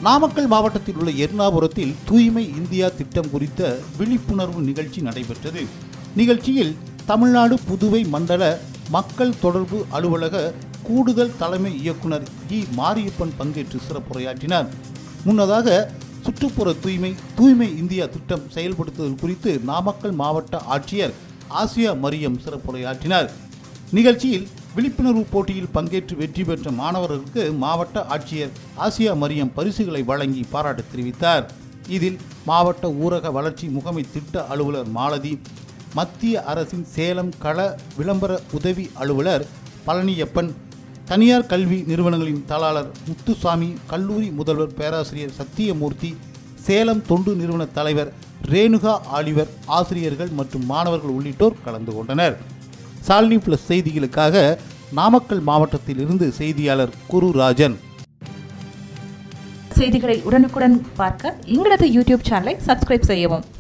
நாமக்கல் மாவட்டத்தில் உள்ள எர்ணாபுரத்தில் தூய்மை இந்தியா திட்டம் குறித்த விழிப்புணர்வு நிகழ்ச்சி நடைபெற்றது நிகழ்ச்சியில் தமிழ்நாடு புதுவை மண்டல மக்கள் தொடர்பு அலுவலக கூடுதல் தலைமை இயக்குனர் இ மாரியப்பன் பங்கேற்று சிறப்புரையாற்றினார் முன்னதாக சுற்றுப்புற தூய்மை தூய்மை இந்தியா திட்டம் செயல்படுத்துதல் குறித்து நாமக்கல் மாவட்ட ஆட்சியர் ஆசியா மரியம் சிறப்புரையாற்றினார் நிகழ்ச்சியில் விழிப்புணர்வு போட்டியில் பங்கேற்று வெற்றி பெற்ற மாணவர்களுக்கு மாவட்ட ஆட்சியர் ஆசியா மரியம் பரிசுகளை வழங்கி பாராட்டு தெரிவித்தார் இதில் மாவட்ட ஊரக வளர்ச்சி முகமை திட்ட அலுவலர் மாலதி மத்திய அரசின் சேலம் கள விளம்பர உதவி அலுவலர் பழனியப்பன் தனியார் கல்வி நிறுவனங்களின் தலாளர் முத்துசாமி கல்லூரி முதல்வர் பேராசிரியர் சத்தியமூர்த்தி சேலம் தொண்டு நிறுவன தலைவர் ரேணுகா ஆலிவர் ஆசிரியர்கள் மற்றும் மாணவர்கள் உள்ளிட்டோர் கலந்து கொண்டனர் சாலினி பிளஸ் செய்திகளுக்காக நாமக்கல் மாவட்டத்தில் இருந்து செய்தியாளர் குருராஜன் செய்திகளை உடனுக்குடன் பார்க்க எங்களது யூடியூப் சேனலை சப்ஸ்கிரைப் செய்யவும்